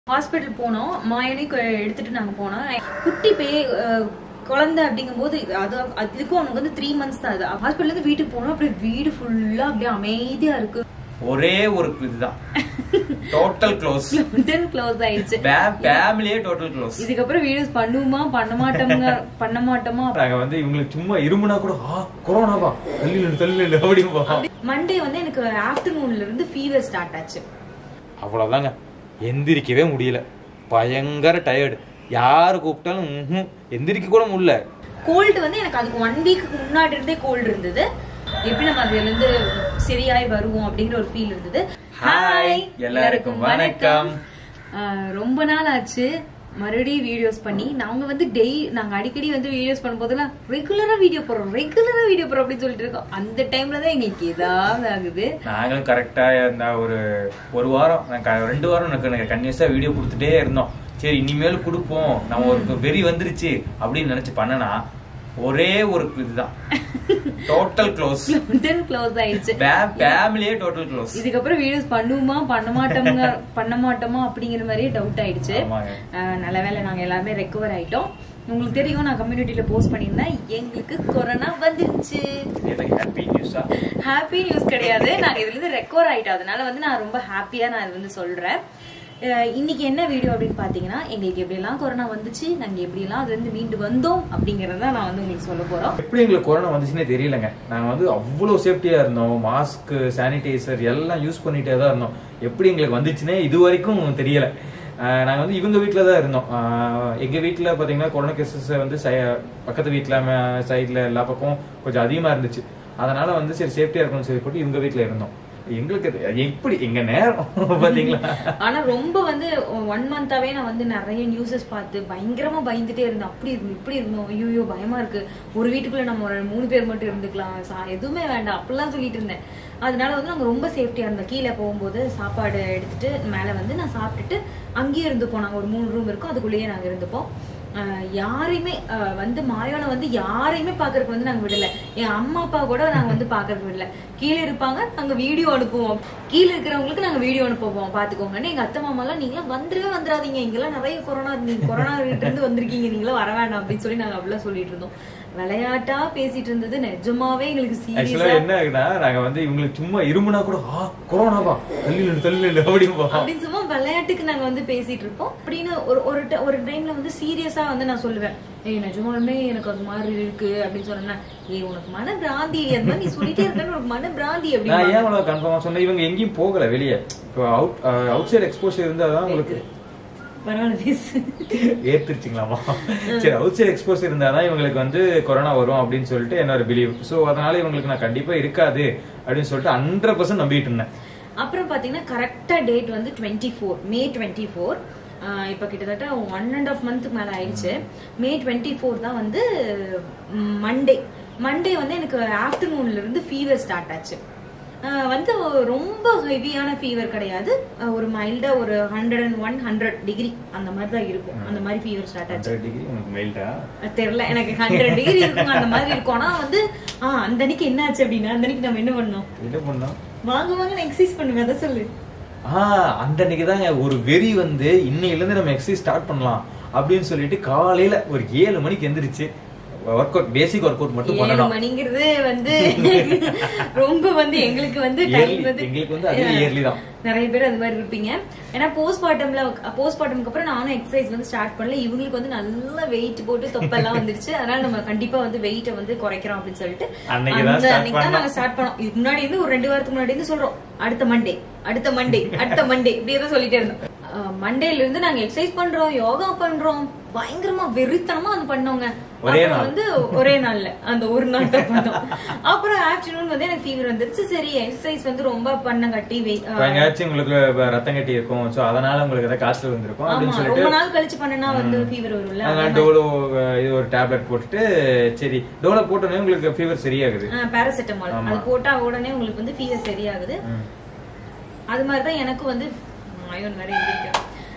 Hospital போனோம் மாயனையும் கொ- எடுத்துட்டு நாங்க போனோம் குட்டி பே அஹ், குழந்தை அப்படிங்கும்போது அது அது- இதுக்கும் அவனுக்கு வந்து த்ரீ மந்த்ஸ் தான் அது ஹாஸ்பிட்டல் இருந்து வீட்டுக்கு போனோம் அப்படியே வீடு ஃபுல்லா அப்படியே அமைதியா இருக்கு ஒரே ஒரு இதுதான் டோட்டல் க்ளோஸ் தென் க்ளோஸ் ஆயிடுச்சு ஃபேமிலியே டோட்டல் க்ளோஸ் இதுக்கப்புறம் வீடியோஸ் பண்ணுவோமா பண்ண மாட்டோமா பண்ண மாட்டோமா நாங்க வந்து இவங்களுக்கு சும்மா இருமுனா கூட ஆ கொரோனாவா தள்ளி தள்ளி அப்படிம்பா மண்டே வந்து எனக்கு ஆஃப்டர்நூன்ல இருந்து ஃபீவர் ஸ்டார்ட் ஆச்சு அவ்வளவுதாங்க எந்திரிக்கவே முடியல பயங்கர டயர்டு யாரு கூப்பிட்டாலும் ம்ஹும், எந்திரிக்க கூட முடியல கோல்டு வந்து எனக்கு அதுக்கு ஒன் வீக்கு முன்னாடி இருந்தே கோல்டு இருந்தது எப்படி நம்ம அதுல இருந்து சரியாய் வருவோம் அப்படிங்கிற ஒரு ஃபீல் இருந்தது Hi, எல்லாருக்கும் வணக்கம். ஆஹ் ரொம்ப நாள் ஆச்சு மறுபடியும் வீடியோஸ் பண்ணி நாங்க வந்து டெய் நாங்க அடிக்கடி வந்து வீடியோஸ் பண்ணும்போதெல்லாம் ரெகுலரா வீடியோ போடுறோம் ரெகுலரா வீடியோ போறோம் அப்படின்னு சொல்லிட்டு இருக்கோம் அந்த டைம்ல தான் எங்களுக்கு ஏதாவது ஆகுது நாங்களும் கரெக்டா இந்த ஒரு ஒரு வாரம் நான் க- ரெண்டு வாரம் எனக்கு கன்யூஸா வீடியோ கொடுத்துட்டே இருந்தோம் சரி இனிமேல் கொடுப்போம் நம்ம ஒரு வெறி வந்துருச்சு அப்படின்னு நினைச்சு பண்ணனா ஒரே ஒரு இதுதான் டோட்டல் க்ளோஸ் தென் க்ளோஸ் ஆயிடுச்சு ஃபேமிலியே டோட்டல் க்ளோஸ் இதுக்கப்புறம் வீடியோஸ் பண்ணுவோமா பண்ண மாட்டோமா பண்ண மாட்டோமா அப்படிங்கிற மாதிரியே டவுட் ஆயிடுச்சு ஆமாங்க ஆஹ் நல்ல வேளை நாங்க எல்லாருமே ரெக்கவர் ஆயிட்டோம் உங்களுக்கு தெரியும் நான் கம்யூனிட்டியில போஸ்ட் பண்ணியிருந்தேன் எங்களுக்கு கொரோனா வந்துருச்சு எனக்கு ஹாப்பி நியூஸா ஹாப்பி நியூஸ் கிடையாது நாங்க இதுல இருந்து ரெக்கவர் ஆயிட்டோம் அதனால வந்து நான் ரொம்ப ஹாப்பியா நான் இது வந்து சொல்றேன் அஹ் இன்னைக்கு என்ன வீடியோ அப்படின்னு பாத்தீங்கன்னா எங்களுக்கு எப்படி எல்லாம் கொரோனா வந்துச்சு நாங்க எப்படி எல்லாம் அதுல இருந்து மீண்டு வந்தோம் அப்படிங்கறத நான் வந்து உங்களுக்கு சொல்ல போறோம் எப்படி எங்களுக்கு கொரோனா வந்துச்சுன்னே தெரியலங்க நாங்க வந்து அவ்வளவு சேஃப்டியா இருந்தோம் மாஸ்க் சானிடைசர் எல்லாம் யூஸ் பண்ணிட்டே தான் இருந்தோம் எப்படி எங்களுக்கு வந்துச்சுன்னே இது வரைக்கும் தெரியல ஆஹ் நாங்க வந்து இவங்க வீட்டில தான் இருந்தோம் ஆஹ் எங்க வீட்ல பாத்தீங்கன்னா கொரோனா கேசஸ் வந்து சை- பக்கத்து வீட்ல சைட்ல எல்லா பக்கம் கொஞ்சம் அதிகமா இருந்துச்சு அதனால வந்து சரி சேஃப்டியா இருக்கணும்னு சொல்லி போட்டு இவங்க வீட்ல இருந்தோம் எங்களுக்கு அது எப்படி எங்க நேரம் பாத்தீங்களா ஆனா ரொம்ப வந்து ஒன் மந்தாவே நான் வந்து நிறைய நியூஸஸ் பார்த்து பயங்கரமா பயந்துட்டே இருந்தேன் அப்படி இருந்தோம் இப்படி இருந்தோம் ஐயோ பயமா இருக்கு ஒரு வீட்டுக்குள்ள நம்ம ஒரு மூணு பேர் மட்டும் இருந்துக்கலாம் சா- எதுவுமே வேண்டாம் அப்படிலாம் சொல்லிட்டு இருந்தேன் அதனால வந்து நாங்க ரொம்ப சேஃப்டியா இருந்தோம் கீழே போகும்போது சாப்பாடு எடுத்துட்டு மேல வந்து நான் சாப்பிட்டுட்டு அங்கேயே இருந்துப்போம் நாங்க ஒரு மூணு ரூம் இருக்கும் அதுக்குள்ளேயே நாங்க இருந்துப்போம் ஆஹ் யாரையுமே ஆஹ் வந்து மாயோனை வந்து யாரையுமே பாக்குறதுக்கு வந்து நாங்க விடல என் அம்மா அப்பா கூட நாங்க வந்து பாக்குறதுக்கு விடல கீழே இருப்பாங்க நாங்க வீடியோ அனுப்புவோம் கீழே இருக்கிறவங்களுக்கு நாங்க வீடியோ அனுப்புவோம் பாத்துக்கோங்கன்னு எங்க அத்தை மாமா எல்லாம் நீங்களாம் வந்துடவே வந்துடாதீங்க இங்கெல்லாம் நிறைய கொரோனா நீங்க கொரோனா கிட்ட இருந்து வந்திருக்கீங்க நீங்களும் வர வேண்டாம் அப்படின்னு சொல்லி நாங்க அப்படிலாம் சொல்லிட்டு இருந்தோம் விளையாட்டா பேசிட்டு இருந்தது நிஜமாவே எங்களுக்கு ஆக்சுவலா சீரியஸா என்ன ஆகுனா நாங்க வந்து இவங்களுக்கு சும்மா இருமுனா கூட ஆ கொரோனாவா தள்ளி தள்ளி அப்படிம்பா அப்படின்னு சும்மா விளையாட்டுக்கு நாங்க வந்து பேசிட்டு இருப்போம் அப்படின்னு ஒரு ஒரு ti- ஒரு டைம்ல வந்து சீரியஸா வந்து நான் சொல்லுவேன் ஏய் நிஜமாலுமே எனக்கு அது மாதிரி இருக்கு அப்படின்னு சொன்னா ஏய் உனக்கு மன பிராந்தி அது மாதிரி நீ சொல்லிட்டே இருக்கேன்னு உனக்கு மன பிராந்தி நான் அப்படின்னு ஏன் அவ்வளவு கன்ஃபார்மா சொன்னேன் இவங்க எங்கேயும் போகல வெளியே இப்போ அவுட் அவுட் சைடு எக்ஸ்போஷர் இருந்தாதான் உங்களுக்கு பரவாயில்ல பேசு ஏத்துருச்சுங்களாமா சரி அவுட் சைடு எக்ஸ்போஸ் இருந்தாதான் இவங்களுக்கு வந்து கொரோனா வரும் அப்படின்னு சொல்லிட்டு என்னோட பிலீவ் சோ அதனால இவங்களுக்கு நான் கண்டிப்பா இருக்காது அப்படின்னு சொல்லிட்டு ஹண்ட்ரட் பர்சன்ட் நம்பிட்டு இருந்தேன் அப்புறம் பாத்தீங்கன்னா கரெக்டா டேட் வந்து twenty four May twenty four இப்போ கிட்டத்தட்ட ஒன் அண்ட் ஆஃப் மந்த்துக்கு மேல ஆயிடுச்சு மே டுவெண்ட்டி ஃபோர் தான் வந்து மண்டே மண்டே வந்து எனக்கு ஆஃப்டர்நூன்ல இருந்து ஃபீவர் ஸ்டார்ட் ஆச்சு ஆஹ் வந்து ரொம்ப ஹெவியான ஃபீவர் கிடையாது ஆஹ் ஒரு மைல்டா ஒரு hundred and one hundred degree அந்த மாதிரி தான் இருக்கும் அந்த மாதிரி ஃபீவர் ஸ்டார்ட் ஆச்சு ஹண்ட்ரட் டிகிரி உனக்கு மெயில்டா அது தெரியல எனக்கு ஹண்ட்ரட் டிகிரி இருக்கும் அந்த மாதிரி இருக்கும் ஆனா வந்து ஆ அந்த அன்னைக்கு என்ன ஆச்சு அப்படின்னா அந்த அன்னைக்கு நம்ம என்ன பண்ணோம் என்ன பண்ணோம் வாங்க வாங்க நான் எக்ஸசைஸ் பண்ணுவேன் அதை சொல்லு ஆஹ் அந்த அன்னைக்கு தாங்க ஒரு வெறி வந்து இன்னையில இருந்து நம்ம எக்ஸசைஸ் ஸ்டார்ட் பண்ணலாம் அப்படின்னு சொல்லிட்டு காலையில ஒரு ஏழு மணிக்கு எந்திரிச்சு workout basic workout மட்டும் ஏழு பண்ணணும் மணிங்கிறது வந்து ரொம்ப வந்து எங்களுக்கு வந்து Yearly. டைம் வந்து எங்களுக்கு வந்து அதுவே yearly தான். நிறைய பேர் அது மாதிரி இருப்பீங்க ஏன்னா போஸ்ட் பார்ட்டம்ல போஸ்ட் பார்ட்டம்க்கு அப்புறம் நானும் எக்ஸசைஸ் வந்து ஸ்டார்ட் பண்ணல இவங்களுக்கு வந்து நல்ல வெயிட் போட்டு தொப்பெல்லாம் வந்துருச்சு அதனால நம்ம கண்டிப்பா வந்து வெயிட்டை வந்து குறைக்கிறோம் அப்படின்னு சொல்லிட்டு அன்னைக்கு தான் அந்த start அன்னைக்கு தான் பண்ணோம். நாங்க ஸ்டார்ட் பண்ணோம் இதுக்கு முன்னாடி இருந்து ஒரு ரெண்டு வாரத்துக்கு முன்னாடி இருந்து சொல்றோம் அடுத்த மண்டே அடுத்த மண்டே அடுத்த மண்டே இப்படியே தான் சொல்லிட்டே இருந்தோம் மண்டேல இருந்து நாங்க எக்ஸசைஸ் பண்றோம் யோகா பண்றோம் பயங்கரமா வெறித்தனமா அது பண்ணோங்க ஒரே அப்புறம் நாள். வந்து ஒரே நாள்ல அந்த ஒரு நாள் தான் பண்ணோம் அப்புறம் ஆஃப்டர்நூன் வந்து எனக்கு ஃபீவர் வந்துருச்சு சரி எக்ஸசைஸ் வந்து ரொம்ப பண்ண கட்டி வெய்- இப்ப எங்கேயாச்சும் உங்களுக்கு இப்ப ரத்தம் கட்டி இருக்கும் சோ அதனால உங்களுக்கு ஏதாவது காய்ச்சல் வந்திருக்கும் ஆமா அப்படின்னு சொல்லிட்டு ரொம்ப நாள் கழிச்சு பண்ணனா வந்து ஃபீவர் வரும்ல நாங்க டோலோ அஹ், இது ஒரு டேப்லெட் போட்டுட்டு சரி டோலோ போட்டோன்னே உங்களுக்கு ஃபீவர் சரியாகுது பேராசிட்டமால் ஆமா. அது போட்டா உடனே உங்களுக்கு வந்து ஃபீவர் சரியாகுது ம். அது மாதிரிதான் எனக்கும் வந்து அயோன் வேற எழுதிருக்கேன்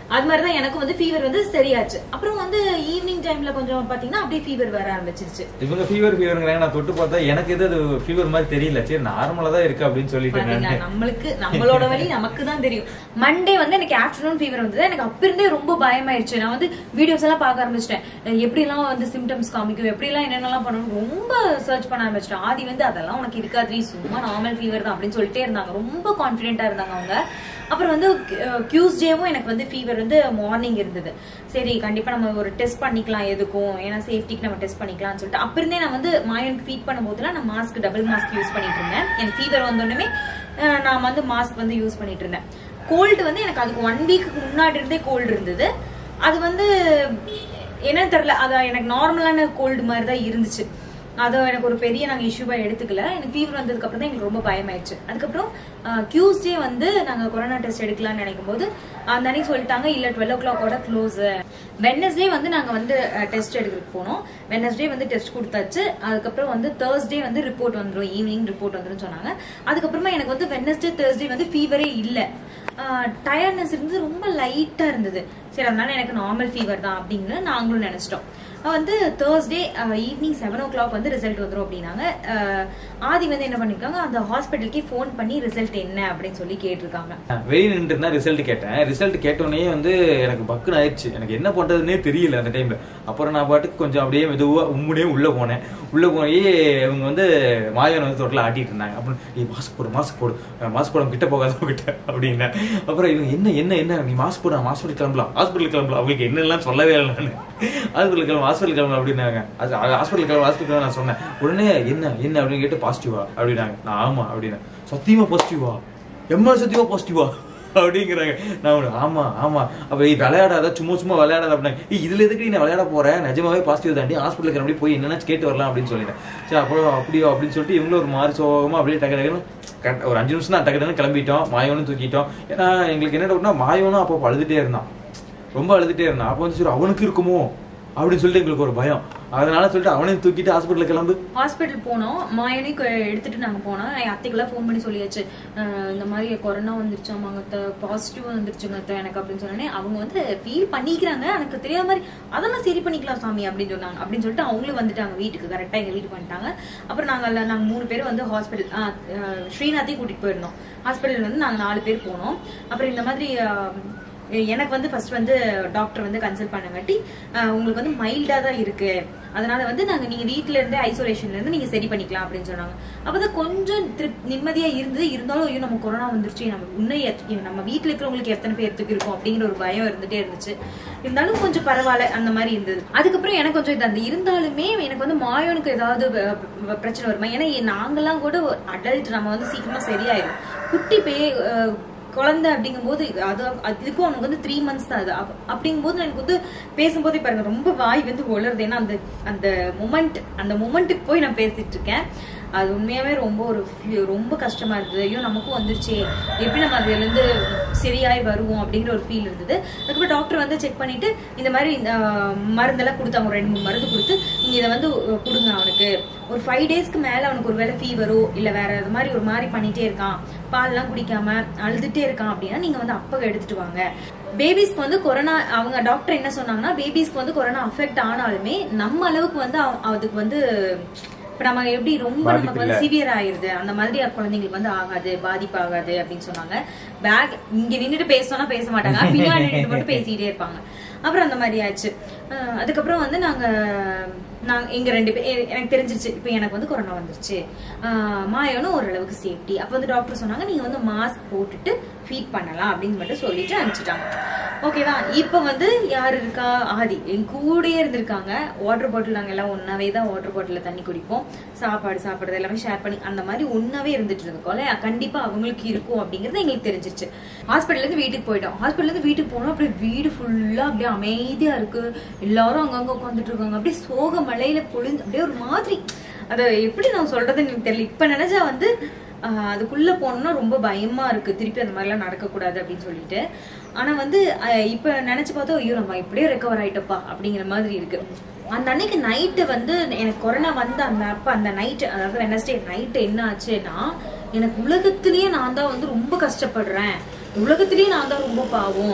அது மாதிரி தான் எனக்கும் வந்து ஃபீவர் வந்து சரியாச்சு அப்புறம் வந்து ஈவினிங் டைம்ல கொஞ்சம் பாத்தீங்கன்னா அப்படியே ஃபீவர் வர ஆரம்பிச்சிருச்சு இவங்க ஃபீவர் ஃபீவருங்கிறாங்க நான் தொட்டு பார்த்தா எனக்கு எது அது ஃபீவர் மாதிரி தெரியல சரி நார்மலா தான் இருக்கு அப்படின்னு சொல்லிட்டு பாத்தீங்களா நான் நம்மளுக்கு நம்மளோட வலி நமக்கு தான் தெரியும் மண்டே வந்து எனக்கு ஆஃப்டர்நூன் ஃபீவர் வந்தது எனக்கு அப்ப இருந்தே ரொம்ப பயமாயிருச்சு நான் வந்து வீடியோஸ் எல்லாம் பார்க்க ஆரம்பிச்சிட்டேன் எப்படி எல்லாம் வந்து சிம்டம்ஸ் காமிக்கும் எப்படி எல்லாம் என்னென்னலாம் பண்ணணும் ரொம்ப சர்ச் பண்ண ஆரம்பிச்சிட்டேன் ஆதி வந்து அதெல்லாம் உனக்கு இருக்காது சும்மா நார்மல் ஃபீவர் தான் அப்படின்னு சொல்லிட்டே இருந்தாங்க ரொம்ப கான்பிடென்ட்டா இருந்தாங்க அவங்க அப்புறம் வந்து டியூஸ்டேவும் எனக்கு வந்து ஃபீவர் வந்து மார்னிங் இருந்தது சரி கண்டிப்பா நம்ம ஒரு டெஸ்ட் பண்ணிக்கலாம் எதுக்கும் ஏன்னா சேஃப்டிக்கு நம்ம டெஸ்ட் பண்ணிக்கலாம்னு சொல்லிட்டு அப்ப இருந்தே நான் வந்து மாயனுக்கு ஃபீட் பண்ணும்போதுலாம் நான் மாஸ்க் டபுள் மாஸ்க் யூஸ் பண்ணிட்டு இருந்தேன் எனக்கு ஃபீவர் வந்தோடனே அஹ், நான் வந்து மாஸ்க் வந்து யூஸ் பண்ணிட்டு இருந்தேன் கோல்டு வந்து எனக்கு அதுக்கு ஒன் வீக்கு முன்னாடி இருந்தே கோல்டு இருந்தது அது வந்து என்னன்னு தெரியல அது எனக்கு நார்மலான கோல்டு மாதிரி தான் இருந்துச்சு அது எனக்கு ஒரு பெரிய நாங்கள் இஷ்யூவாக எடுத்துக்கல எனக்கு ஃபீவர் வந்ததுக்கு அப்புறம் தான் எங்களுக்கு ரொம்ப பயமாயிடுச்சு அதுக்கப்புறம் டியூஸ்டே வந்து நாங்கள் கொரோனா டெஸ்ட் எடுக்கலாம்னு நினைக்கும் போது அந்த அன்னைக்கு சொல்லிட்டாங்க இல்லை டுவெல் ஓ கிளாக்கோட க்ளோஸ் வெட்னஸ்டே வந்து நாங்கள் வந்து டெஸ்ட் எடுக்கிறதுக்கு போனோம் வெட்னஸ்டே வந்து டெஸ்ட் கொடுத்தாச்சு அதுக்கப்புறம் வந்து தேர்ஸ்டே வந்து ரிப்போர்ட் வந்துடும் ஈவினிங் ரிப்போர்ட் வந்துடும் சொன்னாங்க அதுக்கப்புறமா எனக்கு வந்து வெட்னஸ்டே தேர்ஸ்டே வந்து ஃபீவரே இல்லை டயர்ட்னஸ் இருந்து ரொம்ப லைட்டாக இருந்தது சரி அதனால எனக்கு நார்மல் ஃபீவர் தான் அப்படின்னு நாங்களும் நினைச்சிட்டோம் வந்து Thursday evening seven o'clock வந்து ரிசல்ட் வந்துடும் அப்படின்னாங்க அஹ், ஆதி வந்து என்ன பண்ணிருக்காங்க அந்த ஹாஸ்பிட்டலுக்கே ஃபோன் பண்ணி ரிசல்ட் என்ன அப்படின்னு சொல்லி கேட்டிருக்காங்க வெளியே நின்று இருந்தா ரிசல்ட் கேட்டேன் ரிசல்ட் கேட்டோடனே வந்து எனக்கு பக்குன்னு ஆயிடுச்சு எனக்கு என்ன பண்றதுன்னே தெரியல அந்த டைம்ல அப்புறம் நான் பாட்டுக்கு கொஞ்சம் அப்படியே மெதுவா உம்முனே உள்ள போனேன் உள்ள போய் இவங்க வந்து மாயவன் வந்து தொட்டில் ஆட்டிட்டு இருந்தாங்க அப்புறம் நீ மாஸ்க் போடு மாஸ்க் போடு மாஸ்க் போட கிட்ட போகாத கிட்ட அப்படின்னா அப்புறம் இவங்க என்ன என்ன என்ன நீ மாஸ்க் போட ஹாஸ்பிட்டல் கிளம்பலாம் ஹாஸ்பிட்டல் கிளம்பலாம் அவங்களுக்கு என்னெல்லாம் சொல்லவே இல்லை நான் ஹாஸ்பிட்டல் கிளம்ப ஹாஸ்பிட்டல் கிளம்பலாம் அப்படின்னாங்க அது ஹாஸ்பிட்டல் கிளம்ப ஹாஸ்பிட்டல் நான் சொன்னேன் உடனே என்ன என்ன அப்படின்னு கேட்டு பாசிட்டிவா அப்படின்னாங்க நான் ஆமா அப்படின்னு சத்தியமா பாசிட்டிவா எம்மா சத்தியமா பாசிட்டிவா அப்படிங்கிறாங்க நான் உடனே, ஆமா ஆமா அப்ப நீ விளையாடாத சும்மா சும்மா விளையாடாத அப்படின்னாங்க "ஏய், இதுல எதுக்கு நீ விளையாட போற நிஜமாவே பாசிட்டிவ் தாண்டி ஹாஸ்பிட்டலுக்கு அப்படி போய் என்னென்ன கேட்டு வரலாம் அப்படின்னு சொல்லிட்டேன் சரி அப்புறம் அப்படியோ அப்படின்னு சொல்லிட்டு இவங்களும் ஒரு மாதிரி சோகமா அப்படியே டக்கு டக்குன்னு கரெக்ட் ஒரு அஞ்சு நிமிஷம் தான் டக்கு டக்குன்னு கிளம்பிட்டோம் மாயவனும் தூக்கிட்டோம் ஏன்னா எங்களுக்கு என்ன டவுட்னா மாயவனும் அப்போ அழுதுட்டே இருந்தான் ரொம்ப அழுதுட்டே இருந்தான் அப்போ வந்து சரி அவனுக்கு இருக்குமோ அப்படின்னு சொல்லிட்டு எங்களுக்கு ஒரு பயம் அதனால சொல்லிட்டு அவனையும் தூக்கிட்டு ஹாஸ்பிட்டலுக்கு கிளம்பு ஹாஸ்பிட்டல் போனோம் மாயனையும் கொ- எடுத்துட்டு நாங்க போனோம் என் அத்தைக்கெல்லாம் ஃபோன் பண்ணி சொல்லியாச்சு அஹ் இந்த மாதிரி கொரோனா வந்துருச்சாமாங்க பாசிட்டிவ் வந்துருச்சுங்க அத்தை எனக்கு அப்படின்னு சொன்னோடனே அவங்க வந்து ஃபீல் பண்ணிக்கிறாங்க எனக்கு தெரியாத மாதிரி அதெல்லாம் சரி பண்ணிக்கலாம் சாமி அப்படின்னு சொன்னாங்க அப்படின்னு சொல்லிட்டு அவங்களும் வந்துட்டாங்க வீட்டுக்கு கரெக்டா எங்க வீட்டுக்கு வந்துட்டாங்க அப்புறம் நாங்க எல்லாம் நாங்க மூணு பேரும் வந்து ஹாஸ்பிட்டல் ஸ்ரீநாத்தையும் கூட்டிட்டு போயிருந்தோம் ஹாஸ்பிட்டல் வந்து நாங்க நாலு பேர் போனோம் அப்புறம் இந்த மாதிரி அஹ், எனக்கு வந்து ஃபர்ஸ்ட் வந்து டாக்டர் வந்து கன்சல்ட் பண்ணங்காட்டி அஹ், உங்களுக்கு வந்து மைல்டா தான் இருக்கு அதனால வந்து நாங்க நீங்க வீட்ல இருந்தே ஐசோலேஷன்ல இருந்து நீங்க சரி பண்ணிக்கலாம் அப்படின்னு சொன்னாங்க அப்பதான் கொஞ்சம் திருப் நிம்மதியா இருந்தது இருந்தாலும் ஐயோ நம்ம கொரோனா வந்துருச்சு நம்ம இன்னும் எத்- நம்ம வீட்ல இருக்கிறவங்களுக்கு எத்தனை பேர்த்துக்கு இருக்கும் அப்படிங்கிற ஒரு பயம் இருந்துட்டே இருந்துச்சு இருந்தாலும் கொஞ்சம் பரவாயில்ல அந்த மாதிரி இருந்தது அதுக்கப்புறம் எனக்கு கொஞ்சம் இது அந்த இருந்தாலுமே எனக்கு வந்து மாயோனுக்கு ஏதாவது வ- வ- பிரச்சனை வருமா ஏன்னா நாங்கெல்லாம் கூட அடல்ட் நம்ம வந்து சீக்கிரமா சரியாயிரும் குட்டி பே அஹ், குழந்தை அப்படிங்கும்போது அது அதுக்கும் அவனுக்கு வந்து த்ரீ மந்த்ஸ் தான் அது அப்ப- அப்படிங்கும்போது எனக்கு வந்து பேசும்போதே பாருங்க ரொம்ப வாய் வந்து உளருது ஏன்னா அந்த அந்த மொமெண்ட் அந்த மொமெண்ட்டுக்கு போய் நான் பேசிட்டு இருக்கேன் அது உண்மையாவே ரொம்ப ஒரு feel- ரொம்ப கஷ்டமா இருந்தது ஐயோ நமக்கும் வந்துருச்சே எப்படி நம்ம அதுல இருந்து சரியாய் வருவோம் அப்படிங்கிற ஒரு ஃபீல் இருந்தது அதுக்கப்புறம் டாக்டர் வந்து செக் பண்ணிட்டு இந்த மாதிரி இந்த ஆஹ், மருந்தெல்லாம் கொடுத்தாங்க ஒரு ரெண்டு மூணு மருந்து கொடுத்து நீங்க இதை வந்து அஹ், கொடுங்க அவனுக்கு ஒரு ஃபைவ் டேஸ்க்கு மேல அவனுக்கு ஒரு வேளை ஃபீவரோ இல்ல வேற இது மாதிரி ஒரு மாதிரி பண்ணிட்டே இருக்கான் பால்லாம் குடிக்காம அழுதுட்டே இருக்கான் அப்படின்னா நீங்க வந்து அப்பக எடுத்துட்டு வாங்க பேபிஸ்க்கு வந்து கொரோனா அவங்க டாக்டர் என்ன சொன்னாங்கன்னா பேபிஸ்க்கு வந்து கொரோனா அஃபெக்ட் ஆனாலுமே நம்ம அளவுக்கு வந்து அவ- அதுக்கு வந்து இப்ப நம்ம எப்படி ரொம்ப பாதிப்பு நமக்கு வந்து இல்ல. சிவியர் ஆயிருது அந்த மாதிரி குழந்தைங்களுக்கு வந்து ஆகாது பாதிப்பு ஆகாது அப்படின்னு சொன்னாங்க பேக் இங்க நின்னுட்டு பேசணும்னா பேச மாட்டாங்க பின்னாடி நின்னுட்டு மட்டும் பேசிட்டே இருப்பாங்க அப்புறம் அந்த மாதிரி ஆச்சு அஹ் அதுக்கப்புறம் வந்து நாங்க நாங்க எங்க ரெண்டு பேர் எ- எனக்கு தெரிஞ்சிருச்சு இப்போ எனக்கு வந்து கொரோனா வந்துருச்சு அஹ் மாயனும் ஓரளவுக்கு சேஃப்டி அப்போ வந்து டாக்டர் சொன்னாங்க நீங்க வந்து மாஸ்க் போட்டுட்டு ஃபீட் பண்ணலாம் அப்படின்னு மட்டும் சொல்லிட்டு அனுப்பிச்சிட்டாங்க ஓகேவா இப்போ வந்து யார் இருக்கா ஆதி என் கூடயே இருந்திருக்காங்க வாட்டர் பாட்டில் நாங்கள் எல்லாம் ஒன்னாவே தான் வாட்டர் பாட்டிலில் தண்ணி குடிப்போம் சாப்பாடு சாப்பிட்றது எல்லாமே ஷேர் பண்ணி அந்த மாதிரி ஒன்னாவே இருந்துட்டு இருக்கோம்ல கண்டிப்பா அவங்களுக்கு இருக்கும் அப்படிங்கிறது எங்களுக்கு தெரிஞ்சிருச்சு ஹாஸ்பிட்டல்ல இருந்து வீட்டுக்கு போயிட்டோம் ஹாஸ்பிட்டல்ல இருந்து வீட்டுக்கு போனோம் அப்படியே வீடு ஃபுல்லா அப்படியே அமைதியா இருக்கு எல்லாரும் அங்கங்க உட்காந்துட்டு இருக்காங்க அப்படியே சோக மலையில பொழிஞ்சு அப்படியே ஒரு மாதிரி அதை எப்படி நான் சொல்றதுன்னு எனக்கு தெரியல இப்ப நினைச்சா வந்து ஆஹ் அதுக்குள்ள போனோம்னா ரொம்ப பயமா இருக்கு திருப்பி அந்த மாதிரிலாம் நடக்கக்கூடாது அப்படின்னு சொல்லிட்டு ஆனா வந்து ஆஹ் இப்ப நினைச்சு பார்த்தா ஐயோ நம்ம இப்படியே ரெக்கவர் ஆயிட்டப்பா அப்படிங்கிற மாதிரி இருக்கு அந்த அன்னைக்கு நைட்டு வந்து எனக்கு கொரோனா வந்த அந்த அப்ப அந்த நைட் அதாவது வெனஸ்டே நைட்டு என்ன ஆச்சுன்னா எனக்கு உலகத்திலேயே நான் தான் வந்து ரொம்ப கஷ்டப்படுறேன் உலகத்திலேயே நான் தான் ரொம்ப பாவம்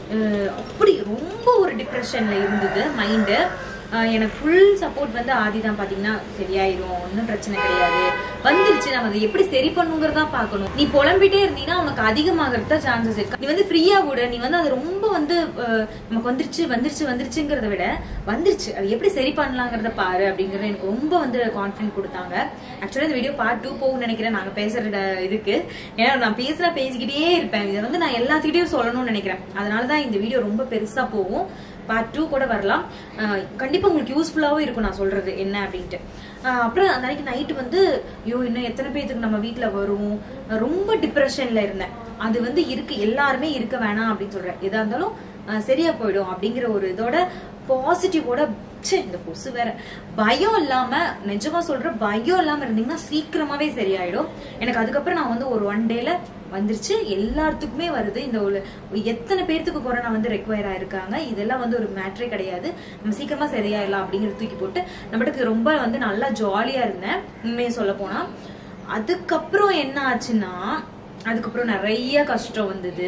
அஹ் அப்படி ரொம்ப ஒரு டிப்ரெஷன்ல இருந்தது மைண்டு எனக்கு ஃபுல் சப்போர்ட் வந்து ஆதி தான் பாத்தீங்கன்னா சரியாயிரும் ஒன்றும் பிரச்சனை கிடையாது வந்துருச்சு நம்ம அதை எப்படி சரி பண்ணுங்கிறதா பார்க்கணும் நீ புலம்பிட்டே இருந்தீங்கன்னா உனக்கு அதிகமாகிறது தான் சான்சஸ் இருக்கு நீ வந்து ஃப்ரீயா விடு நீ வந்து அது ரொம்ப வந்து அஹ், நமக்கு வந்துருச்சு வந்துருச்சு வந்துருச்சுங்கிறத விட வந்துருச்சு அது எப்படி சரி பண்ணலாங்கிறத பாரு அப்படிங்கறது எனக்கு ரொம்ப வந்து கான்ஃபிடென்ட் கொடுத்தாங்க ஆக்சுவலா இந்த வீடியோ பார்ட் டூ போகும்னு நினைக்கிறேன் நாங்க பேசுற இதுக்கு ஏன்னா நான் பேசுறா பேசிக்கிட்டே இருப்பேன் இதை வந்து நான் எல்லாத்துக்கிட்டையும் சொல்லணும்னு நினைக்கிறேன் அதனாலதான் இந்த வீடியோ ரொம்ப பெருசா போகும் பார்ட் டூ கூட வரலாம் அஹ் கண்டிப்பா உங்களுக்கு யூஸ்ஃபுல்லாவும் இருக்கும் நான் சொல்றது என்ன அப்படின்ட்டு அஹ் அப்புறம் அந்த அன்னைக்கு நைட்டு வந்து ஐயோ இன்னும் எத்தனை பேத்துக்கு நம்ம வீட்ல வரும் நான் ரொம்ப டிப்ரெஷன்ல இருந்தேன் அது வந்து இருக்கு எல்லாருமே இருக்க வேணாம் அப்படின்னு சொல்றேன் எதா இருந்தாலும் அஹ் சரியா போயிடும் அப்படிங்கிற ஒரு இதோட பாசிட்டிவோட ச்சே இந்த கொசு வேற பயம் இல்லாம நிஜமா சொல்ற பயம் இல்லாம இருந்தீங்கன்னா சீக்கிரமாவே சரியாயிடும் எனக்கு அதுக்கப்புறம் நான் வந்து ஒரு ஒன் டேல வந்துருச்சு எல்லாத்துக்குமே வருது இந்த ஒரு எத்தனை பேர்த்துக்கு கொரோனா வந்து ரெக்வயர் ஆயிருக்காங்க இதெல்லாம் வந்து ஒரு மேட்ரே கிடையாது நம்ம சீக்கிரமா சரியாயிடலாம் அப்படிங்கறது தூக்கி போட்டு நம்மளுக்கு ரொம்ப வந்து நல்லா ஜாலியா இருந்தேன் உண்மையை சொல்ல போனா அதுக்கப்புறம் என்ன ஆச்சுன்னா அதுக்கப்புறம் நிறைய கஷ்டம் வந்தது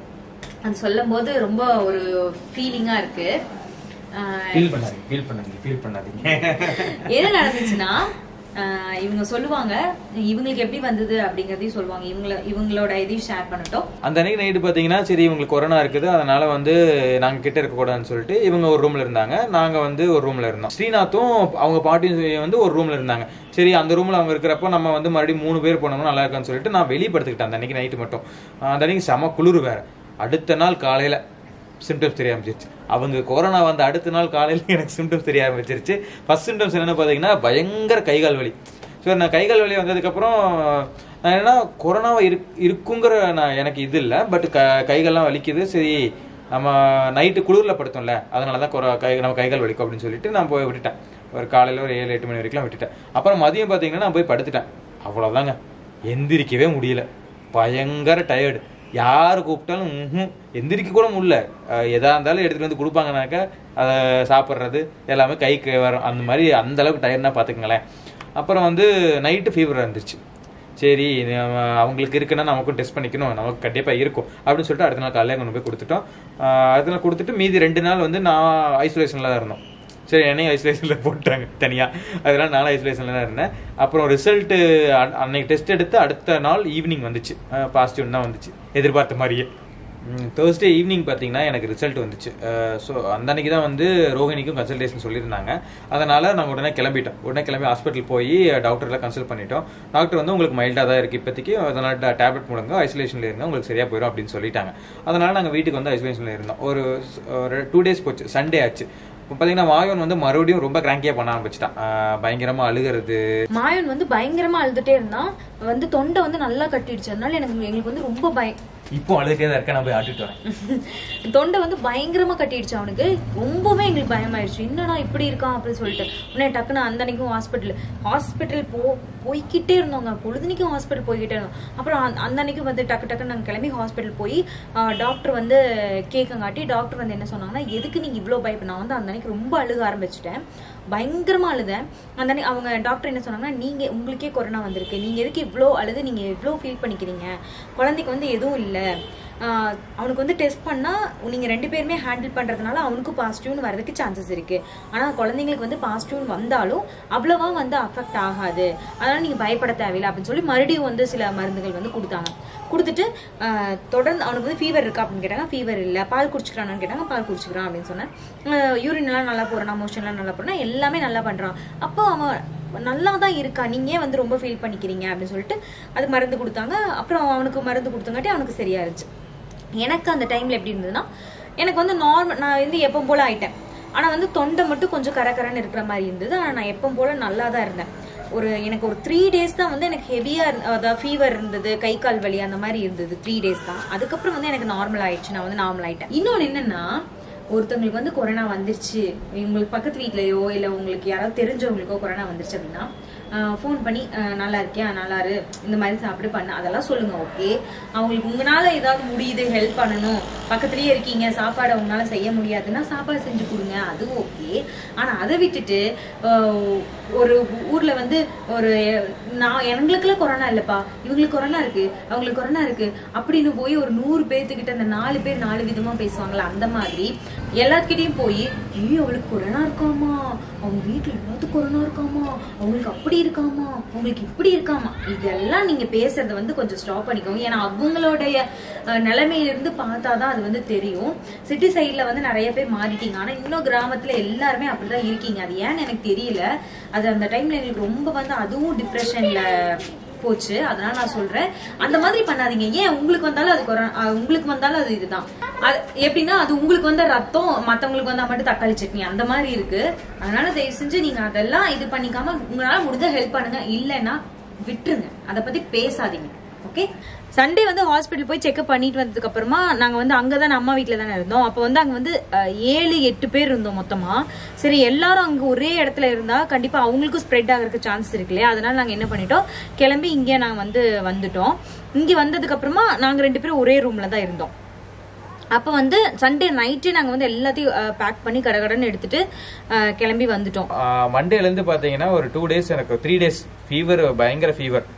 அது சொல்லும் போது ரொம்ப ஒரு ஃபீலிங்கா இருக்கு ஆஹ் ஃபீல் பண்ணாதீங்க ஃபீல் பண்ணாதீங்க ஃபீல் பண்ணாதீங்க என்ன நடந்துச்சுன்னா ஆஹ் இவங்க சொல்லுவாங்க இவங்களுக்கு எப்படி வந்தது அப்படிங்கறதையும் சொல்லுவாங்க இவங்கள இவங்களோட இதையும் ஷேர் பண்ணட்டும் அந்த அன்னைக்கு நைட்டு பார்த்தீங்கன்னா சரி இவங்களுக்கு கொரோனா இருக்குது அதனால வந்து நாங்கள் கிட்ட இருக்கக்கூடாதுன்னு சொல்லிட்டு இவங்க ஒரு ரூம்ல இருந்தாங்க நாங்கள் வந்து ஒரு ரூம்ல இருந்தோம் ஸ்ரீநாத்தும் அவங்க பாட்டியும் வந்து ஒரு ரூம்ல இருந்தாங்க சரி அந்த ரூம்ல அவங்க இருக்கிறப்போ நம்ம வந்து மறுபடியும் மூணு பேர் போனோம்னா நல்லா இருக்கான்னு சொல்லிட்டு நான் வெளியே படுத்துக்கிட்டேன் அந்த அன்னைக்கு நைட்டு மட்டும் ஆஹ் அந்த அன்னைக்கு செம குளிர் வேற அடுத்த நாள் காலையில சிம்டம்ஸ் தெரிய ஆரம்பிச்சிருச்சு அவங்க கொரோனா வந்த அடுத்த நாள் காலையில எனக்கு சிம்டம்ஸ் தெரிய ஆரம்பிச்சிருச்சு ஃபர்ஸ்ட் சிம்டம்ஸ் என்னன்னு பார்த்தீங்கன்னா பயங்கர கைகால் வலி ஸோ நான் கைகால் வலி வந்ததுக்கப்புறம் நான் என்னன்னா கொரோனாவை இரு இருக்குங்கிற நான் எனக்கு இது இல்லை பட் க கைகள்லாம் வலிக்குது சரி நம்ம நைட்டு குளிரில் படுத்தோம்ல அதனால தான் கொரோ கை நம்ம கைகால் வலிக்கும் அப்படின்னு சொல்லிட்டு நான் போய் விட்டுட்டேன் ஒரு காலையில் ஒரு ஏழு எட்டு மணி வரைக்கும் விட்டுட்டேன் அப்புறம் மதியம் பார்த்தீங்கன்னா நான் போய் படுத்துட்டேன் அவ்வளோதாங்க எந்திரிக்கவே முடியல பயங்கர டயர்டு யார் கூப்பிட்டாலும் ம்ஹும், எந்திரிக்க கூட முடியல அஹ் எதா இருந்தாலும் எடுத்துட்டு வந்து கொடுப்பாங்கனாக்கா அதை சாப்பிட்றது எல்லாமே கைக்கு வரும் அந்த மாதிரி அந்த அளவுக்கு டயர்னா பார்த்துக்கங்களேன் அப்புறம் வந்து நைட்டு ஃபீவர் இருந்துச்சு சரி நம்ம அவங்களுக்கு இருக்குன்னா நமக்கும் டெஸ்ட் பண்ணிக்கணும் நமக்கு கண்டிப்பாக இருக்கும் அப்படின்னு சொல்லிட்டு அடுத்த நாள் காலையில கொண்டு போய் கொடுத்துட்டோம் அஹ் அடுத்த நாள் கொடுத்துட்டு மீதி ரெண்டு நாள் வந்து நான் ஐசோலேஷனில் தான் இருந்தோம் சரி என்னையும் ஐசோலேஷனில் போட்டாங்க தனியாக அதனால நானும் ஐசோலேஷனில் தான் இருந்தேன் அப்புறம் ரிசல்ட்டு அன்னைக்கு டெஸ்ட் எடுத்து அடுத்த நாள் ஈவினிங் வந்துச்சு பாசிட்டிவ் தான் வந்துச்சு எதிர்பார்த்த மாதிரியே தேர்ஸ்டே ஈவினிங் பார்த்தீங்கன்னா எனக்கு ரிசல்ட் வந்துச்சு ஸோ அந்த அன்னைக்கு தான் வந்து ரோஹிணிக்கும் கன்சல்டேஷன் சொல்லியிருந்தாங்க அதனால நாங்கள் உடனே கிளம்பிட்டோம் உடனே கிளம்பி ஹாஸ்பிட்டல் போய் டாக்டர்லாம் கன்சல்ட் பண்ணிட்டோம் டாக்டர் வந்து உங்களுக்கு மைல்டாக தான் இருக்குது இப்போதைக்கு அதனால் டேப்லெட் முடுங்க ஐசோலேஷனில் இருங்க உங்களுக்கு சரியாக போயிடும் அப்படின்னு சொல்லிட்டாங்க அதனால நாங்கள் வீட்டுக்கு வந்து ஐசோலேஷனில் இருந்தோம் ஒரு ஒரு டூ டேஸ் போச்சு சண்டே ஆச்சு இப்போ பார்த்தீங்கன்னா மாயன் வந்து மறுபடியும் ரொம்ப கிராங்கியாக பண்ண ஆரம்பிச்சிட்டான் அஹ் பயங்கரமா அழுகிறது மாயன் வந்து பயங்கரமா அழுதுட்டே இருந்தான் வந்து தொண்டை வந்து நல்லா கட்டிடுச்சு அதனால எனக்கு எங்களுக்கு வந்து ரொம்ப பயம் இப்போ அழுதுட்டே தான் இருக்கேன் நான் போய் ஆட்டிட்டு வரேன் தொண்டை வந்து பயங்கரமா கட்டிடுச்சு அவனுக்கு ரொம்பவே எங்களுக்கு பயமாயிடுச்சு என்னடா இப்படி இருக்கான் அப்படின்னு சொல்லிட்டு உடனே டக்குன்னு அந்த அன்னைக்கும் ஹாஸ்பிட்டல் ஹாஸ்பிட்டல் போ போய்கிட்டே இருந்தோங்க பொழுதுனிக்கும் ஹாஸ்பிட்டல் போய்கிட்டே இருந்தோம் அப்புறம் அந்த- அந்த அன்னைக்கு வந்து டக்கு டக்குன்னு நாங்கள் கிளம்பி ஹாஸ்பிட்டல் போய் டாக்டர் வந்து கேட்கங்காட்டி டாக்டர் வந்து என்ன சொன்னாங்கன்னா எதுக்கு நீங்க இவ்வளோ பயப்பட நான் வந்து அந்த அன்னைக்கு ரொம்ப அழுக ஆரம்பிச்சிட்டேன் பயங்கரமா அழுதேன் அந்த அன்னைக்கு அவங்க டாக்டர் என்ன சொன்னாங்கன்னா நீங்க உங்களுக்கே கொரோனா வந்திருக்கு நீங்க எதுக்கு இவ்வளோ அழுது நீங்க இவ்வளோ ஃபீல் பண்ணிக்கிறீங்க குழந்தைக்கு வந்து எதுவும் இல்லை ஆஹ் அவனுக்கு வந்து டெஸ்ட் பண்ணா நீங்க ரெண்டு பேருமே ஹேண்டில் பண்றதுனால அவனுக்கும் பாசிட்டிவ்னு வரதுக்கு சான்சஸ் இருக்கு ஆனா குழந்தைங்களுக்கு வந்து பாசிட்டிவ்னு வந்தாலும் அவ்வளவா வந்து அஃபெக்ட் ஆகாது அதனால நீங்க பயப்பட தேவையில்லை அப்படின்னு சொல்லி மறுபடியும் வந்து சில மருந்துகள் வந்து கொடுத்தாங்க கொடுத்துட்டு ஆஹ் தொடர்ந்து அவனுக்கு வந்து ஃபீவர் இருக்கா அப்படின்னு கேட்டாங்க ஃபீவர் இல்லை பால் குடிச்சுக்கிறானான்னு கேட்டாங்க பால் குடிச்சுக்கிறான் அப்படின்னு சொன்னேன் யூரின் எல்லாம் நல்லா போறான் மோஷன்லாம் நல்லா போறான் எல்லாமே நல்லா பண்றான் அப்போ அவன் நல்லா தான் இருக்கா நீங்க ஏன் வந்து ரொம்ப ஃபீல் பண்ணிக்கிறீங்க அப்படின்னு சொல்லிட்டு அது மருந்து கொடுத்தாங்க அப்புறம் அவனுக்கு மருந்து கொடுத்தங்காட்டி அவனுக்கு சரியா இருந்துச்சு எனக்கு அந்த டைம்ல எப்படி இருந்ததுன்னா எனக்கு வந்து நார்மல் நான் வந்து எப்பவும் போல ஆயிட்டேன் ஆனா வந்து தொண்டை மட்டும் கொஞ்சம் கரகரன்னு இருக்கிற மாதிரி இருந்தது ஆனா நான் எப்பவும் போல நல்லா தான் இருந்தேன் ஒரு எனக்கு ஒரு த்ரீ டேஸ் தான் வந்து எனக்கு ஹெவியா அதாவது ஃபீவர் இருந்தது கை கால் வலி அந்த மாதிரி இருந்தது த்ரீ டேஸ் தான் அதுக்கப்புறம் வந்து எனக்கு நார்மல் ஆயிடுச்சு நான் வந்து நார்மல் ஆயிட்டேன் இன்னொன்னு என்னன்னா ஒருத்தவங்களுக்கு வந்து கொரோனா வந்துருச்சு உங்களுக்கு பக்கத்து வீட்லயோ இல்ல உங்களுக்கு யாராவது தெரிஞ்சவங்களுக்கோ கொரோனா வந்துருச்சு அப்படின்னா ஃபோன் பண்ணி அஹ், நல்லா இருக்கியா நல்லா இரு இந்த மாதிரி சாப்பிடு பண்ணு அதெல்லாம் சொல்லுங்க ஓகே அவங்களுக்கு உங்களால ஏதாவது முடியுது ஹெல்ப் பண்ணணும் பக்கத்துலயே இருக்கீங்க சாப்பாடு அவங்களால செய்ய முடியாதுன்னா சாப்பாடு செஞ்சு கொடுங்க அது ஓகே ஆனா அதை விட்டுட்டு அஹ், ஒரு ஊர்ல வந்து ஒரு நான் எங்களுக்குலாம் கொரோனா இல்லப்பா இவங்களுக்கு கொரோனா இருக்கு அவங்களுக்கு கொரோனா இருக்கு அப்படின்னு போய் ஒரு நூறு பேர்த்துக்கிட்ட அந்த நாலு பேர் நாலு விதமா பேசுவாங்கல்ல அந்த மாதிரி எல்லாத்துக்கிட்டையும் போய் ஐயோ அவளுக்கு கொரோனா இருக்காமா அவங்க வீட்டுல எல்லாத்துக்கும் கொரோனா இருக்காமா அவங்களுக்கு அப்படி இருக்காமா அவங்களுக்கு இப்படி இருக்காமா இதெல்லாம் நீங்க பேசுறத வந்து கொஞ்சம் ஸ்டாப் பண்ணிக்கோங்க ஏன்னா அவங்களுடைய அஹ், நிலைமையிலிருந்து பார்த்தாதான் அது வந்து தெரியும் சிட்டி சைட்ல வந்து நிறைய பேர் மாறிட்டீங்க ஆனா இன்னும் கிராமத்துல எல்லாருமே அப்படிதான் இருக்கீங்க அது ஏன்னு எனக்கு தெரியல அது அந்த டைம்ல எங்களுக்கு ரொம்ப வந்து அதுவும் டிப்ரெஷன்ல போச்சு அதனால நான் சொல்றேன் அந்த மாதிரி பண்ணாதீங்க ஏன் உங்களுக்கு வந்தாலும் அது கொரோனா அஹ் உங்களுக்கு வந்தாலும் அது இதுதான் அது எப்படின்னா அது உங்களுக்கு வந்த ரத்தம் மத்தவங்களுக்கு வந்தா மட்டும் தக்காளி சட்னி அந்த மாதிரி இருக்கு அதனால தயவு செஞ்சு நீங்க அதெல்லாம் இது பண்ணிக்காம உங்களால முடிஞ்ச ஹெல்ப் பண்ணுங்க இல்லைன்னா விட்டுருங்க அதை பத்தி பேசாதீங்க ஓகே சண்டே வந்து ஹாஸ்பிட்டல் போய் செக்அப் பண்ணிட்டு வந்ததுக்கு அப்புறமா நாங்க வந்து அங்கதான் அம்மா வீட்ல தானே இருந்தோம் அப்ப வந்து அங்க வந்து அஹ், ஏழு எட்டு பேர் இருந்தோம் மொத்தமா சரி எல்லாரும் அங்க ஒரே இடத்துல இருந்தா கண்டிப்பா அவங்களுக்கும் ஸ்ப்ரெட் ஆகிறதுக்கு சான்ஸ் இருக்கு இல்லையா அதனால நாங்க என்ன பண்ணிட்டோம் கிளம்பி இங்கே நாங்க வந்து வந்துட்டோம் இங்க வந்ததுக்கு அப்புறமா நாங்க ரெண்டு பேரும் ஒரே ரூம்ல தான் இருந்தோம் அப்போ வந்து சண்டே நைட்டே நாங்கள் வந்து எல்லாத்தையும் பேக் பண்ணி கடகடன்னு எடுத்துட்டு அஹ், கிளம்பி வந்துட்டோம் மண்டேலேருந்து பார்த்தீங்கன்னா ஒரு டூ டேஸ் எனக்கு த்ரீ டேஸ் ஃபீவர் பயங்கர ஃபீவர்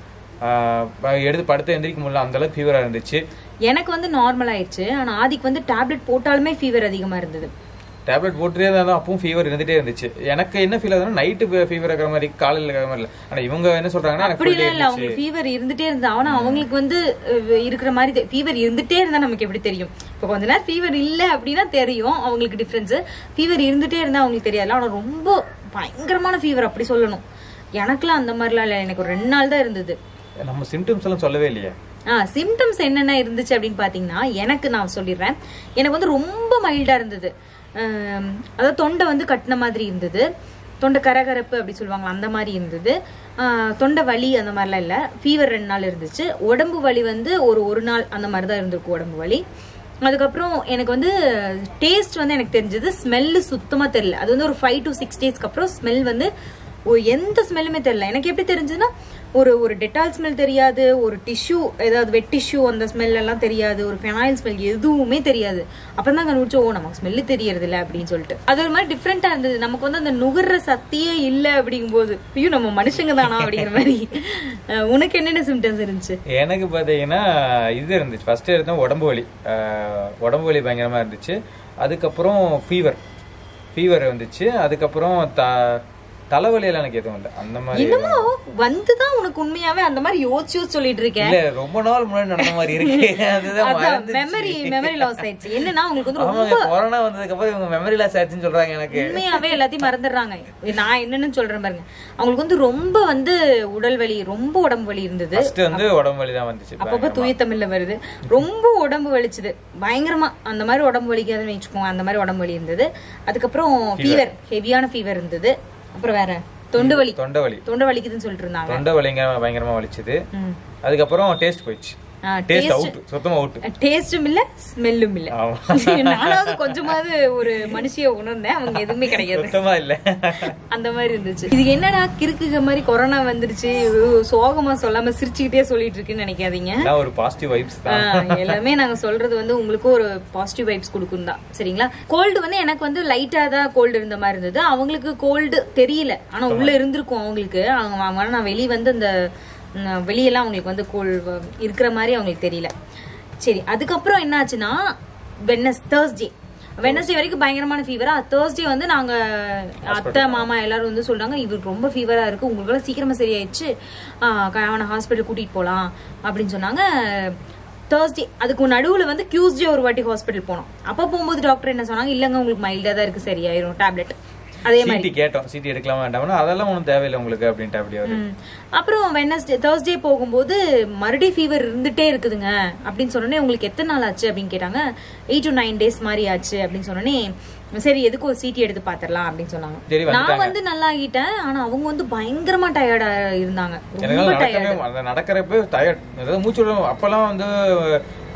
எடுத்து படுத்து எந்திரிக்க முடியல அந்த அளவுக்கு ஃபீவராக இருந்துச்சு எனக்கு வந்து நார்மல் ஆயிடுச்சு ஆனா ஆதிக்கு வந்து டேப்லெட் போட்டாலுமே ஃபீவர் அதிகமா இருந்தது டேப்லெட் போட்டுட்டே இருந்தாலும் அப்பவும் ஃபீவர் இருந்துட்டே இருந்துச்சு எனக்கு என்ன ஃபீல் ஆகுதுன்னா நைட்டு ஃபீவர் இருக்கிற மாதிரி காலையில் இருக்கிற மாதிரி இல்லை ஆனால் இவங்க என்ன சொல்றாங்கன்னா எனக்கு full day அப்படிலாம் இல்ல இருந்துச்சு அவங்களுக்கு ஃபீவர் இருந்துட்டே இருந்தா ஆனா அவங்களுக்கு வந்து அஹ், இருக்கிற மாதிரி ஃபீவர் இருந்துட்டே இருந்தா நமக்கு எப்படி தெரியும் இப்போ கொஞ்ச நேரம் ஃபீவர் இல்ல அப்படின்னா தெரியும் அவங்களுக்கு டிஃபரன்ஸ் ஃபீவர் இருந்துட்டே இருந்தா அவங்களுக்கு தெரியாது ஆனா ரொம்ப பயங்கரமான ஃபீவர் அப்படி சொல்லணும் எனக்குலாம் அந்த மாதிரிலாம் இல்ல எனக்கு ஒரு ரெண்டு நாள் தான் இருந்தது நம்ம சிம்டம்ஸ் எல்லாம் சொல்லவே இல்லையே ஆ சிம்டம்ஸ் என்னென்ன இருந்துச்சு அப்படின்னு பாத்தீங்கன்னா எனக்கு நான் சொல்லிடுறேன் எனக்கு வந்து ரொம்ப மைல்டா இருந்தது ஆம், அதாவது தொண்டை வந்து கட்டின மாதிரி இருந்தது தொண்டை கரகரப்பு அப்படி சொல்லுவாங்க அந்த மாதிரி இருந்தது ஆ, தொண்டை வலி அந்த மாதிரிலாம் இல்லை ஃபீவர் ரெண்டு நாள் இருந்துச்சு உடம்பு வலி வந்து ஒரு ஒரு நாள் அந்த மாதிரி தான் இருந்திருக்கும் உடம்பு வலி அதுக்கப்புறம் எனக்கு வந்து டேஸ்ட் வந்து எனக்கு தெரிஞ்சது ஸ்மெல்லு சுத்தமா தெரியல அது வந்து ஒரு ஃபைவ் டு சிக்ஸ் டேஸ்க்கு அப்புறம் ஸ்மெல் வந்து ஒரு எந்த ஸ்மெல்லுமே தெரியல எனக்கு எப்படி தெரிஞ்சதுன்னா ஒரு ஒரு டெட்டால் ஸ்மெல் தெரியாது ஒரு டிஷ்யூ ஏதாவது வெட் டிஷ்யூ அந்த ஸ்மெல் எல்லாம் தெரியாது ஒரு ஃபெனாயில் ஸ்மெல் எதுவுமே தெரியாது அப்பதான் தான் கண்டுபிடிச்சோம் ஓ நமக்கு ஸ்மெல்லு தெரியறது இல்ல அப்படின்னு சொல்லிட்டு அது ஒரு மாதிரி டிஃப்ரெண்டா இருந்தது நமக்கு வந்து அந்த நுகர்ற சக்தியே இல்ல அப்படிங்கும்போது ஐயோ நம்ம மனுஷங்க தானா அப்படிங்கிற மாதிரி அஹ் உனக்கு என்னென்ன சிம்டம்ஸ் இருந்துச்சு எனக்கு பார்த்தீங்கன்னா இது இருந்துச்சு ஃபர்ஸ்ட் எடுத்தோம் உடம்பு வலி அஹ், உடம்பு வலி பயங்கரமா இருந்துச்சு அதுக்கப்புறம் ஃபீவர் ஃபீவர் வந்துச்சு அதுக்கப்புறம் த தலைவலியெல்லாம் எனக்கு எதுவும் இல்லை அந்த மாதிரி என்னமோ வந்துதான் உனக்கு உண்மையாவே அந்த மாதிரி யோசிச்சு யோசிச்சு சொல்லிட்டு இருக்கேன் இல்ல ரொம்ப நாள் முன்னாடி நடந்த மாதிரி இருக்கு அதுதான் அதான் மறந்துச்சு. மெமரி மெமரி லாஸ் ஆயிடுச்சு என்னன்னா உங்களுக்கு வந்து ரொம்ப ஆமாங்க கொரோனா வந்ததுக்கு அப்புறம் இவங்க மெமரி லாஸ் ஆச்சுன்னு சொல்றாங்க எனக்கு உண்மையாவே எல்லாத்தையும் மறந்துடுறாங்க நான் என்னன்னு சொல்றேன் பாருங்க அவங்களுக்கு வந்து ரொம்ப வந்து உடல் வலி ரொம்ப உடம்பு வலி இருந்தது ஃபர்ஸ்ட் வந்து உடம்பு வலி தான் வந்துச்சு அப்பப்ப தூய தமிழ்ல வருது ரொம்ப உடம்பு வலிச்சுது பயங்கரமா அந்த மாதிரி உடம்பு வலிக்காதுன்னு வச்சுக்கோங்க அந்த மாதிரி உடம்பு வலி இருந்தது அதுக்கப்புறம் ஃபீவர் ஹெவியான ஃபீவர் இருந்தது அப்புறம் வேற தொண்டு வலி தொண்டை வலி தொண்டை வலிக்குதுன்னு சொல்லிட்டு இருந்தாங்க தொண்டை வலிங்க பயங்கரமா வலிச்சுது ம். அதுக்கப்புறம் டேஸ்ட் போயிடுச்சு ஆ, டேஸ்ட் அவுட் சுத்தமா அவுட் டேஸ்டும் இல்ல ஸ்மெல்லும் இல்ல ஆமா நானாவது கொஞ்சமாவது ஒரு மனுஷிய உணர்ந்தேன் அவங்க எதுவுமே கிடையாது சுத்தமா இல்ல அந்த மாதிரி இருந்துச்சு இது என்னடா கிறுக்குக மாதிரி கொரோனா வந்துருச்சு ஐயோ, சோகமா சொல்லாம சிரிச்சுக்கிட்டே சொல்லிட்டு இருக்குன்னு நினைக்காதீங்க எல்லாம் ஒரு பாசிட்டிவ் வைப்ஸ் தான் ஆஹ், எல்லாமே நாங்க சொல்றது வந்து உங்களுக்கும் ஒரு பாசிட்டிவ் வைப்ஸ் கொடுக்கும் தான் சரிங்களா கோல்டு வந்து எனக்கு வந்து லைட்டா தான் கோல்டு இருந்த மாதிரி இருந்தது அவங்களுக்கு கோல்டு தெரியல ஆனா உள்ள இருந்திருக்கும் அவங்களுக்கு அவங்க அவங்க ஆனா நான் வெளியே வந்து அந்த ம், வெளியெல்லாம் அவங்களுக்கு வந்து கோல் இருக்கிற மாதிரி அவங்களுக்கு தெரியல சரி அதுக்கப்புறம் என்ன ஆச்சுன்னா வெனஸ் தேர்ஸ்டே வெனஸ்டே வரைக்கும் பயங்கரமான ஃபீவரா தேர்ஸ்டே வந்து நாங்க அத்தை மாமா எல்லாரும் வந்து சொல்றாங்க இவருக்கு ரொம்ப ஃபீவரா இருக்கு உங்களுக்கெல்லாம் சீக்கிரமா சரியாயிடுச்சு ஆஹ் க- அவனை ஹாஸ்பிட்டல் கூட்டிட்டு போலாம் அப்படின்னு சொன்னாங்க தேர்ஸ்டே அதுக்கு நடுவுல வந்து டியூஸ்டே ஒரு வாட்டி ஹாஸ்பிட்டல் போனோம் அப்ப போகும்போது டாக்டர் என்ன சொன்னாங்க இல்லங்க உங்களுக்கு மைல்டா தான் இருக்கு சரியாயிரும் டேப்லெட் அதே மாதிரி சிடி கேட்டோம் சிடி எடுக்கலாமா வேண்டாம்னா அதெல்லாம் ஒன்றும் தேவையில்லை உங்களுக்கு அப்படின்ட்டு அப்படி அவரு ம். அப்புறம் வெனஸ்டே தேர்ஸ்டே போகும்போது மறுபடியும் ஃபீவர் இருந்துட்டே இருக்குதுங்க அப்படின்னு சொன்னோடனே உங்களுக்கு எத்தனை நாள் ஆச்சு அப்படின்னு கேட்டாங்க எயிட் டு நைன் டேஸ் மாதிரி ஆச்சு அப்படின்னு சொன்னோடனே சரி எதுக்கு ஒரு சீட்டி எடுத்து பாத்திரலாம் அப்படின்னு சொன்னாங்க சரி நான் வந்துட்டாங்க வந்து நல்லா ஆகிட்டேன் ஆனா அவங்க வந்து பயங்கரமா டயர்டா இருந்தாங்க எனக்கு ரொம்ப நடக்கவே டயர்டு அந்த நடக்கிறப்ப டயர்ட் அதாவது மூச்சு விட அப்பெல்லாம் வந்து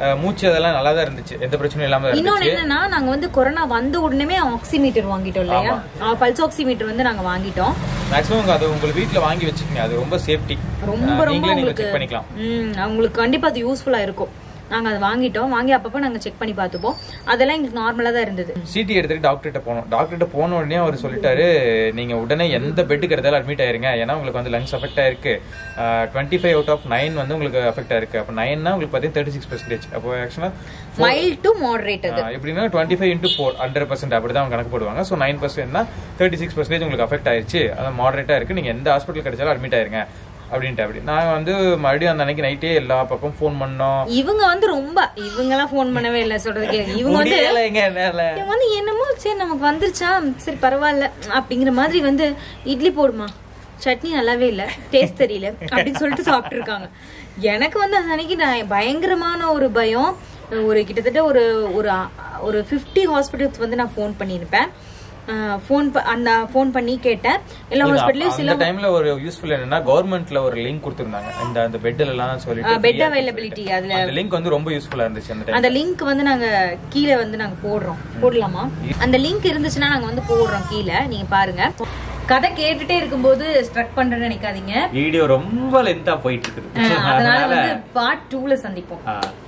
அஹ், மூச்சு அதெல்லாம் நல்லா தான் இருந்துச்சு எந்த பிரச்சனையும் இல்லாம தான் இன்னொன்னு இருந்துச்சு என்னன்னா நாங்க வந்து கொரோனா வந்த உடனே ஆக்சிமீட்டர் வாங்கிட்டோம் இல்லையா பல்ஸ் ஆக்சிமீட்டர் வந்து நாங்க வாங்கிட்டோம் மேக்ஸிமம் அது உங்க வீட்ல வாங்கி வச்சுக்கோங்க அது ரொம்ப சேஃப்டி ரொம்ப ரொம்ப நீங்களே நீங்க உங்களுக்கு செக் பண்ணிக்கலாம் ம் அவங்களுக்கு கண்டிப்பா அது யூஸ்ஃபுல்லா இருக்கும் நாங்க அதை வாங்கிட்டோம் வாங்கி அப்பப்போ நாங்க செக் பண்ணி பார்த்துப்போம் அதெல்லாம் எங்களுக்கு நார்மலா தான் இருந்தது சிடி எடுத்துட்டு டாக்டர்கிட்ட போனோம் டாக்டர்கிட்ட போன உடனே அவர் சொல்லிட்டாரு நீங்க உடனே எந்த பெட்டுக்கு எடுத்தாலும் அட்மிட் ஆயிருங்க ஏன்னா உங்களுக்கு வந்து லங்ஸ் அஃபெக்ட் ஆயிருக்கு twenty five out of nine வந்து உங்களுக்கு அஃபெக்ட் ஆயிருக்கு அப்போ நைன்னா உங்களுக்கு பார்த்தீங்கன்னா தேர்ட்டி சிக்ஸ் பர்சன்டேஜ் அப்போ ஆக்சுவலா மைல்ட் டு மாடரேட் அது எப்படின்னா twenty five into four hundred percent அப்படி தான் அவங்க கணக்கு போடுவாங்க ஸோ நைன் பர்சன்ட்னா தேர்ட்டி சிக்ஸ் பர்சன்டேஜ் உங்களுக்கு அஃபெக்ட் ஆயிருச்சு அது மாடரேட்டா இருக்கு நீங்க எந்த ஹாஸ்பிட்டல் கிடைச்சாலும் அட்மிட் ஆயிருங்க அப்படின்ட்டு அப்படி நாங்க வந்து மறுபடியும் அந்த அன்னைக்கு நைட்டே எல்லா பக்கம் ஃபோன் பண்ணோம் இவங்க வந்து ரொம்ப இவங்க எல்லாம் போன் பண்ணவே இல்லை சொல்றதுக்கு இவங்க வந்து முடியலைங்க என்னால இவங்க வந்து என்னமோ சரி நமக்கு வந்துருச்சா சரி பரவாயில்ல அப்படிங்கிற மாதிரி வந்து இட்லி போடுமா சட்னி நல்லாவே இல்ல டேஸ்ட் தெரியல அப்படின்னு சொல்லிட்டு சாப்பிட்டு இருக்காங்க எனக்கு வந்து அந்த அன்னைக்கு நான் பயங்கரமான ஒரு பயம் ஒரு கிட்டத்தட்ட ஒரு ஒரு ஒரு ஃபிஃப்டி ஹாஸ்பிட்டல்ஸ் வந்து நான் ஃபோன் பண்ணியிருப்பேன் ஃபோன் அந்த ஃபோன் பண்ணி கேட்டேன் எல்லா ஹாஸ்பிட்டலையும் அந்த டைம்ல ஒரு யூஸ்ஃபுல் என்னன்னா கவர்மெண்ட்ல ஒரு லிங்க் கொடுத்திருந்தாங்க இந்த அந்த பெட்ல எல்லாம் சொல்லிட்டு பெட் அவைலபிலிட்டி அதுல அந்த லிங்க் வந்து ரொம்ப யூஸ்ஃபுல்லா இருந்துச்சு அந்த டைம் அந்த லிங்க் வந்து நாங்க கீழே வந்து நாங்க போடுறோம் போடலாமா அந்த லிங்க் இருந்துச்சுன்னா நாங்க வந்து போடுறோம் கீழே நீங்க பாருங்க கதை கேட்டுட்டே இருக்கும்போது ஸ்ட்ரக் பண்றேன்னு நினைக்காதீங்க வீடியோ ரொம்ப லென்த்தா போயிட்டு இருக்குது அஹ் அதனால வந்து பார்ட் டூல சந்திப்போம் ஆ.